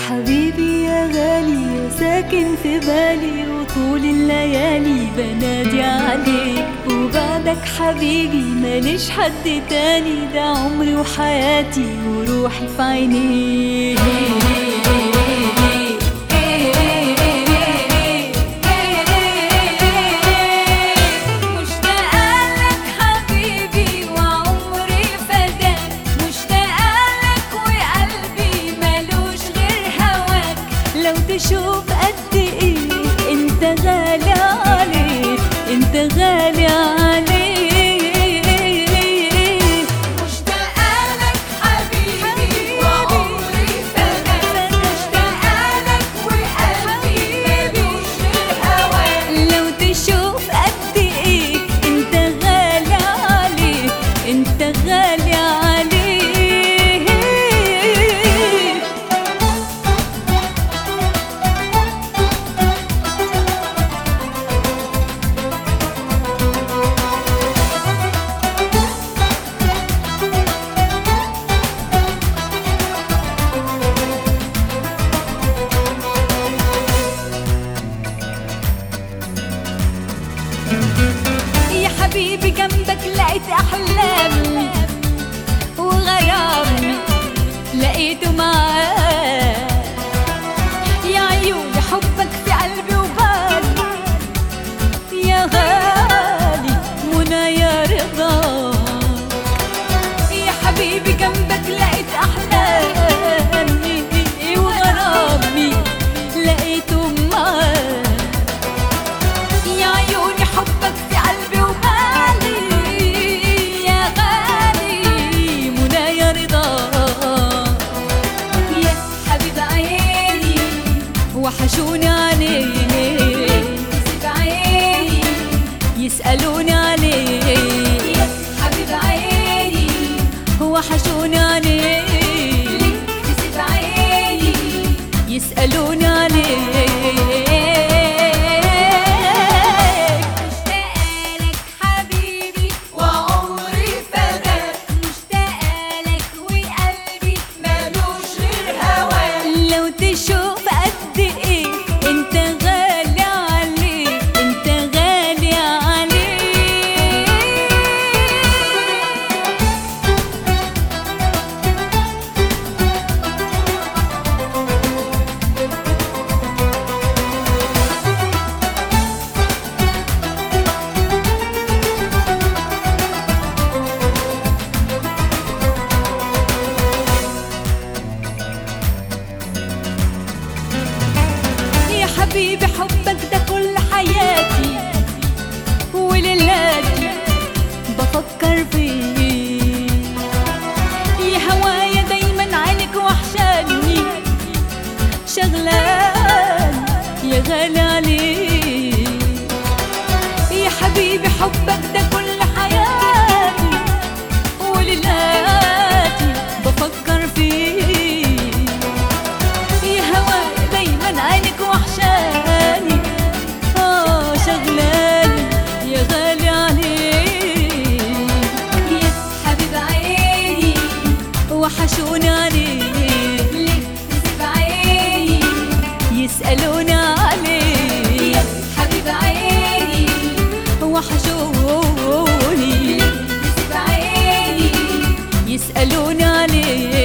حبيبي يا غالي يا ساكن في بالي وطول الليالي بنادي عليك وبعدك حبيبي ماليش حد تاني ده عمري وحياتي وروحي في عينيك مشتاقة لك حبيبي وعمري فداك مشتاقة لك وقلبي ملوش غير هواك لو تشوف قد ايه انت غالي عليك انت غالي عليك مشتاقة لك حبيبي وعمري فداك مشتاقة لك وقلبي ملوش غير هواك لو تشوف قد ايه انت غالي عليك انت غالي عليك يا حبيبي جنبك لقيت احلامي وغرامي لقيته معاك يا عيوني حبك في قلبي وبالي يا غالي منى يا رضاك يا حبيبي جنبك لقيت احلامي وغرامي لقيته معاك يا عيوني حبك في قلبي وبالي يا غالي منى يا رضاك يا حبيب عيني وحشوني عليك سيب عيني يسألوني عليك يا حبيب عيني وحشوني عليك سيب عيني يسألوني عليك مشتاقة لك حبيبي وعمري فداك مشتاقة لك وقلبي ملوش غير هواك لو تشوف قد ايه انت غالي عليك انت غالي عليك يا حبيبي حبك ده كل حياتي وليلاتي بفكر فيك يا هوايا دايما عينك وحشاني شغلان يا غالي عليك يا حبيبي حبك ده كل حياتي وليلاتي بفكر فيك يا هوا دايما عينك وحشاني اه شغلاني يا غالي عليك يا حبيب عيني وحشوني عليك ليه سيب عيني يسألوني عليك يا حبيب عيني وحشوني سيب عيني يسألوني عليك